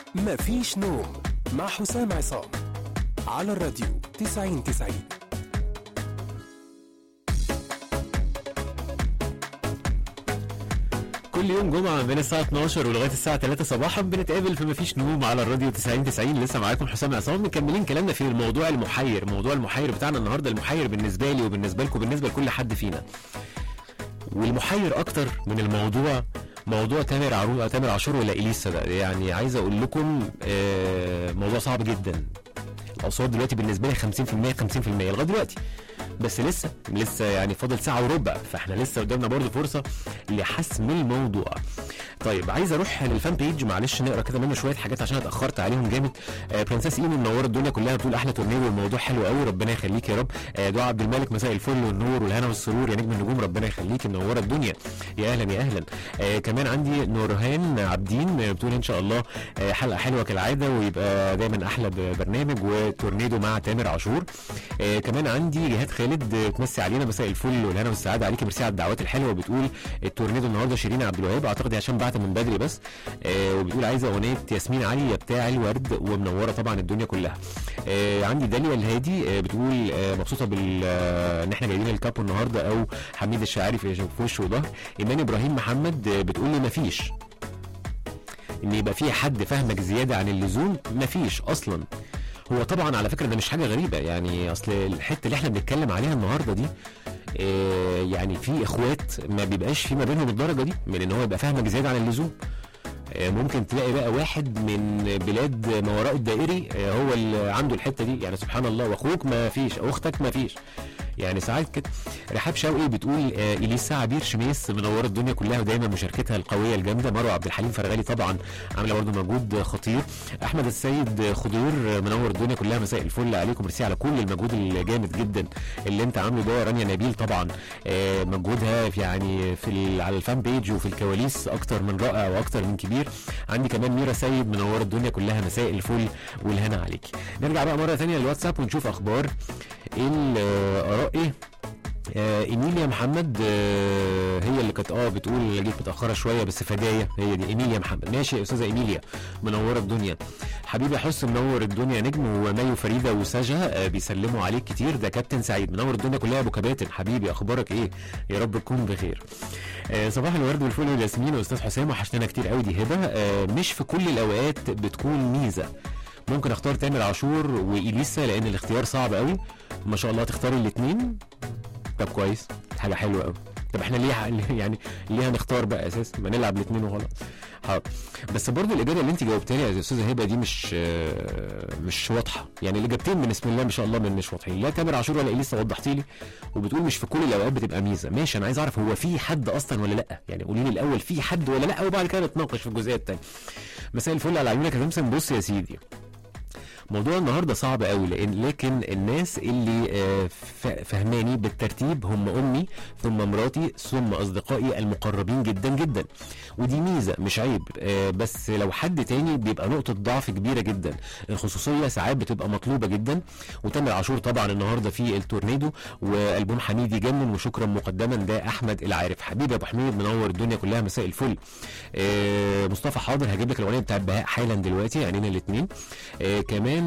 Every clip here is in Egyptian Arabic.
مفيش نوم مع حسام عصام على الراديو 90 90 كل يوم جمعة من الساعة 12 ولغاية الساعة 3 صباحا بنتقابل في مفيش نوم على الراديو 90 90 لسه معاكم حسام عصام مكملين كلامنا في الموضوع المحير، الموضوع المحير بتاعنا النهارده المحير بالنسبة لي وبالنسبة لكم بالنسبة لكل حد فينا. والمحير أكتر من الموضوع موضوع تامر عرو تامر عاشور ولا إليسا ده يعني عايز أقول لكم آه، موضوع صعب جدا. الأصوات دلوقتي بالنسبة لي 50% 50% لغاية دلوقتي. بس لسه لسه يعني فاضل ساعة وربع فاحنا لسه قدامنا برضه فرصة لحسم الموضوع. طيب عايز اروح للفان بيج معلش نقرا كده منه شويه حاجات عشان اتاخرت عليهم جامد آه برنسس ايمي منوره الدنيا كلها بتقول احلى تورنيدو والموضوع حلو قوي ربنا يخليك يا رب آه دعاء عبد الملك مساء الفل والنور والهنا والسرور يا نجم النجوم ربنا يخليك منوره الدنيا يا اهلا يا اهلا آه كمان عندي نورهان عابدين آه، بتقول ان شاء الله آه حلقه حلوه كالعاده ويبقى دايما احلى ب- برنامج وتورنيدو مع تامر عاشور آه كمان عندي جهاد خالد آه، تمسي علينا مساء الفل والهنا والسعاده عليكي ميرسي على الدعوات الحلوه بتقول التورنيدو النهارده شيرين عبد الوهاب اعتقد عشان بعت من بدري بس آه وبتقول عايزه اغنيه ياسمين علي يا بتاع الورد ومنوره طبعا الدنيا كلها آه عندي داليا الهادي آه بتقول آه مبسوطه بال آه ان احنا جايبين الكابو النهارده او حميد الشاعري في في وش وظهر ايمان ابراهيم محمد آه بتقول لي مفيش ان يبقى في حد فاهمك زياده عن اللزوم مفيش اصلا هو طبعا على فكره ده مش حاجه غريبه يعني اصل الحته اللي احنا بنتكلم عليها النهارده دي آه، يعني في اخوات ما بيبقاش في ما بينهم الدرجه دي من ان هو يبقى فاهمك زياده عن اللزوم آه، ممكن تلاقي بقى واحد من بلاد ما وراء الدائري آه، هو اللي عنده الحته دي يعني سبحان الله واخوك ما فيش او اختك ما فيش يعني ساعات كده رحاب شوقي بتقول آه، اليسا عبير شميس منوره الدنيا كلها ودايما مشاركتها القويه الجامده مروه عبد الحليم فرغالي طبعا عامله برضه مجهود خطير احمد السيد خضير آه، منور الدنيا كلها مساء الفل عليكم ميرسي على كل المجهود الجامد جدا اللي انت عامله ده رانيا نبيل طبعا آه، مجهودها في يعني في ال- على الفان بيج وفي الكواليس اكتر من رائع واكتر من كبير عندي كمان ميرا سيد منوره الدنيا كلها مساء الفل والهنا عليكي نرجع بقى مره ثانيه للواتساب ونشوف اخبار الاراء ايه آه ايميليا محمد آه هي اللي كانت اه بتقول جيت متاخره شويه بس فدايه هي دي ايميليا محمد ماشي يا استاذه ايميليا منوره الدنيا حبيبي حس منور الدنيا نجم ومايو فريده وسجا آه بيسلموا عليك كتير ده كابتن سعيد منور الدنيا كلها يا ابو كباتن حبيبي اخبارك ايه يا رب تكون بخير آه صباح الورد والفل والياسمين واستاذ حسام وحشتنا كتير قوي دي هبه آه مش في كل الاوقات بتكون ميزه ممكن اختار تامر عاشور واليسا لان الاختيار صعب قوي ما شاء الله تختاري الاثنين طب كويس حاجه حلوه قوي طب احنا ليه يعني ليه هنختار بقى اساس ما نلعب الاثنين وخلاص حاضر بس برضو الاجابه اللي انت جاوبتها لي يا استاذه هبه دي مش آه، مش واضحه يعني الاجابتين بسم الله ما شاء الله من مش واضحين لا تامر عاشور ولا اليسا وضحتي لي وبتقول مش في كل الاوقات بتبقى ميزه ماشي انا عايز اعرف هو في حد اصلا ولا لا يعني قولي لي الاول في حد ولا لا وبعد كده نتناقش في الجزئيه الثانيه مساء الفل على عيونك يا سمسم بص يا سيدي موضوع النهارده صعب قوي لان لكن الناس اللي آه، ف- فهماني بالترتيب هم امي ثم مراتي ثم اصدقائي المقربين جدا جدا ودي ميزه مش عيب آه، بس لو حد تاني بيبقى نقطه ضعف كبيره جدا الخصوصيه ساعات بتبقى مطلوبه جدا وتامر عاشور طبعا النهارده في التورنيدو والبوم حميد يجنن وشكرا مقدما ده احمد العارف حبيبي يا ابو حميد منور الدنيا كلها مساء الفل آه، مصطفى حاضر هجيب لك الاغنيه بتاعت بهاء حالا دلوقتي عينينا الاثنين آه كمان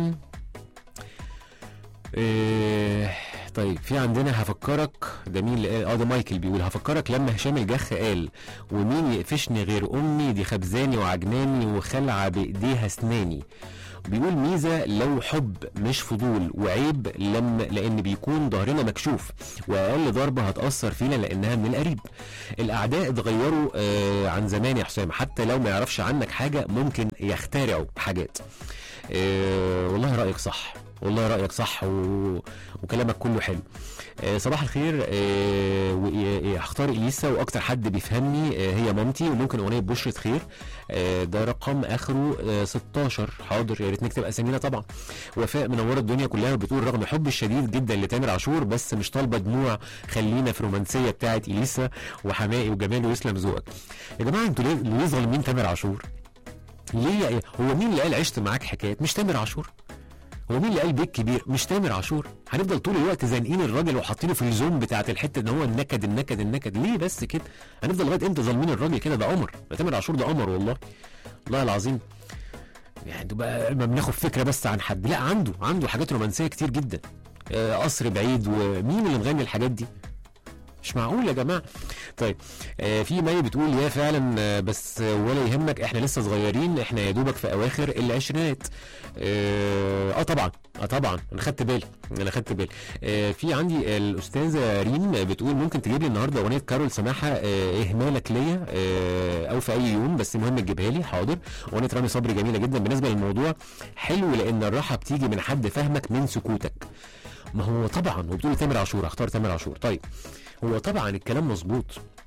آه طيب في عندنا هفكرك ده مين اللي قال اه ده مايكل بيقول هفكرك لما هشام الجخ قال ومين يقفشني غير امي دي خبزاني وعجناني وخلعه بايديها اسناني بيقول ميزه لو حب مش فضول وعيب لما لان بيكون ظهرنا مكشوف واقل ضربه هتاثر فينا لانها من القريب الاعداء اتغيروا آه عن زمان يا حسام حتى لو ما يعرفش عنك حاجه ممكن يخترعوا حاجات آه والله رايك صح والله رايك صح و... وكلامك كله حلو آه صباح الخير آه و- هختار اليسا واكتر حد بيفهمني آه هي مامتي وممكن اغنيه بشرة خير آه ده رقم اخره آه 16 حاضر يا ريت نكتب اسامينا طبعا وفاء منوره الدنيا كلها بتقول رغم حبي الشديد جدا لتامر عاشور بس مش طالبه دموع خلينا في رومانسيه بتاعت اليسا وحمائي وجمال ويسلم ذوقك يا جماعه انتوا ليه ليه ظالمين تامر عاشور ليه يا- هو مين اللي قال عشت معاك حكايات مش تامر عاشور هو مين اللي قال بيك كبير مش تامر عاشور هنفضل طول الوقت زانقين الراجل وحاطينه في الزوم بتاعت الحته ان هو النكد النكد النكد ليه بس كده هنفضل لغايه امتى ظالمين الراجل كده ده قمر ده تامر عاشور ده قمر والله والله العظيم يعني تبقى ما بناخد فكره بس عن حد لا عنده عنده حاجات رومانسيه كتير جدا آه، قصر بعيد ومين اللي مغني الحاجات دي مش معقول يا جماعه طيب آه في مي بتقول يا فعلا آه بس آه، ولا يهمك احنا لسه صغيرين احنا يا دوبك في اواخر العشرينات اه, آه طبعا اه طبعا انا خدت بالي انا خدت بالي آه في عندي الاستاذه ريم بتقول ممكن تجيب لي النهارده اغنيه كارول سماحه آه اهمالك ليا آه او في اي يوم بس المهم تجيبها لي حاضر اغنيه رامي صبري جميله جدا بالنسبه للموضوع حلو لان الراحه بتيجي من حد فاهمك من سكوتك ما هو طبعا وبتقول تامر عاشور اختار تامر عاشور طيب هو طبعا الكلام مظبوط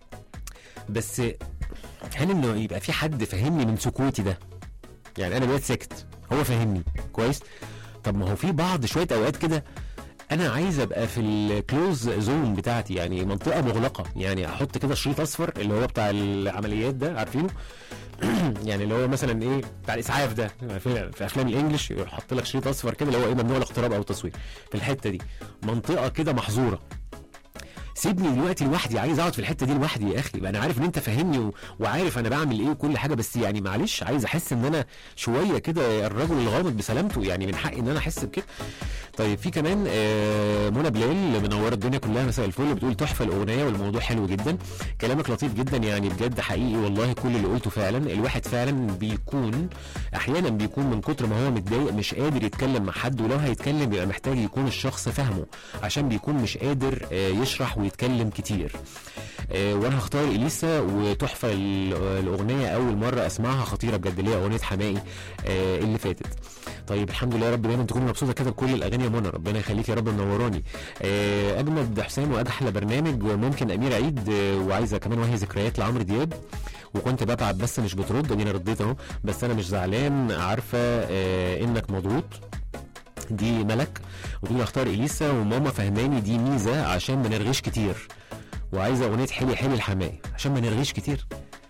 بس هل انه يبقى في حد فاهمني من سكوتي ده يعني انا دلوقتي ساكت هو فاهمني كويس طب ما هو في بعض شويه اوقات كده انا عايز ابقى في الكلوز زون بتاعتي يعني منطقه مغلقه يعني احط كده شريط اصفر اللي هو بتاع العمليات ده عارفينه يعني اللي هو مثلا ايه بتاع الاسعاف ده في, في افلام الانجليش يحط لك شريط اصفر كده اللي هو ايه ممنوع الاقتراب او التصوير في الحته دي منطقه كده محظوره سيبني دلوقتي لوحدي عايز اقعد في الحته دي لوحدي يا اخي يبقى انا عارف ان انت فاهمني و... وعارف انا بعمل ايه وكل حاجه بس يعني معلش عايز احس ان انا شويه كده الرجل الغامض بسلامته يعني من حقي ان انا احس بكده طيب في كمان آه، منى بلال منوره الدنيا كلها مساء الفل بتقول تحفه الاغنيه والموضوع حلو جدا كلامك لطيف جدا يعني بجد حقيقي والله كل اللي قلته فعلا الواحد فعلا بيكون احيانا بيكون من كتر ما هو متضايق مش قادر يتكلم مع حد ولو هيتكلم بيبقى محتاج يكون الشخص فاهمه عشان بيكون مش قادر آه، يشرح ويتكلم كتير آه، وانا هختار اليسا وتحفه ال- الاغنيه اول مره اسمعها خطيره بجد اللي هي اغنيه حمائي آه، اللي فاتت طيب الحمد لله يا رب دايما تكوني مبسوطه كده بكل الاغاني يا منى ربنا يخليك يا رب منوراني آه، اجمد حسام واجحلى برنامج ممكن امير عيد آه، وعايزه كمان وهي ذكريات لعمرو دياب وكنت ببعت بس مش بترد ادينا رديت اهو بس انا مش زعلان عارفه آه، انك مضغوط دي ملك وتقول اختار اليسا وماما فهماني دي ميزه عشان ما نرغيش كتير وعايزه اغنيه حلي حلي الحماية عشان ما نرغيش كتير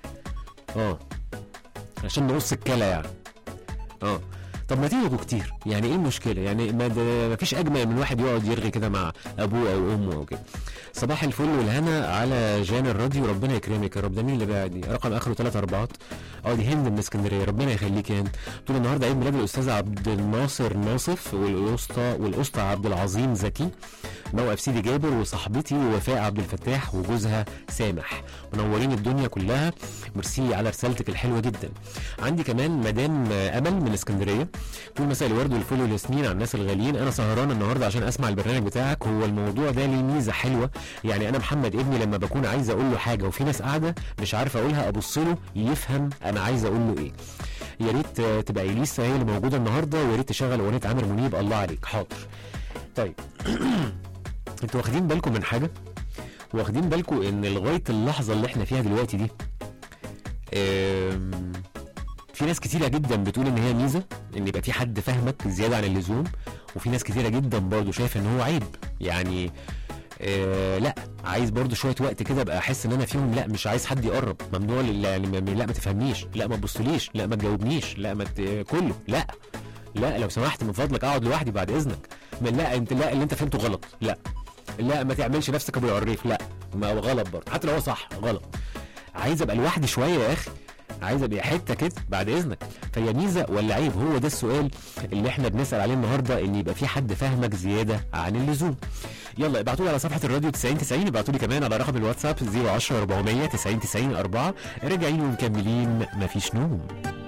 اه عشان نقص الكلى يعني اه طب ما تيجوا كتير يعني ايه المشكله يعني ما, ده ما فيش اجمل من واحد يقعد يرغي كده مع ابوه او امه او كده صباح الفل والهنا على جان الراديو ربنا يكرمك يا رب ده مين اللي بقى دي رقم اخره ثلاث اربعات اه دي هند من اسكندريه ربنا يخليك يا هند طول النهارده عيد ميلاد الاستاذ عبد الناصر ناصف والاسطى والاسطى عبد العظيم زكي موقف سيدي جابر وصاحبتي وفاء عبد الفتاح وجوزها سامح منورين الدنيا كلها ميرسي على رسالتك الحلوه جدا عندي كمان مدام امل من اسكندريه طول مساء الورد والفل والياسمين على الناس الغاليين انا سهران النهارده عشان اسمع البرنامج بتاعك هو الموضوع ده ليه ميزه حلوه يعني انا محمد ابني لما بكون عايز اقول له حاجه وفي ناس قاعده مش عارف اقولها ابص له يفهم انا عايز اقول له ايه يا ريت آه، تبقى اليسا هي اللي موجوده النهارده ويا ريت تشغل اغنيه عامر منيب الله عليك حاضر طيب انتوا واخدين بالكم من حاجه واخدين بالكم ان لغايه اللحظه اللي احنا فيها دلوقتي دي آم، في ناس كتيرة جدا بتقول ان هي ميزة ان يبقى في حد فاهمك زيادة عن اللزوم وفي ناس كتيرة جدا برضو شايفة ان هو عيب يعني آه لا عايز برضو شوية وقت كده ابقى احس ان انا فيهم لا مش عايز حد يقرب ممنوع لل- يعني م- لا ما تفهمنيش لا ما تبصليش لا ما تجاوبنيش لا ما ت... كله لا لا لو سمحت من فضلك اقعد لوحدي بعد اذنك ما لا انت لا اللي انت فهمته غلط لا لا ما تعملش نفسك ابو العريف لا ما هو غلط برضه حتى لو هو صح غلط عايز ابقى لوحدي شويه يا اخي عايز ابقى حته كده بعد اذنك فهي ميزه ولا عيب هو ده السؤال اللي احنا بنسال عليه النهارده ان يبقى في حد فاهمك زياده عن اللزوم يلا ابعتوا لي على صفحه الراديو 90 90 ابعتوا لي كمان على رقم الواتساب 010 400 90 90 4 راجعين ومكملين مفيش نوم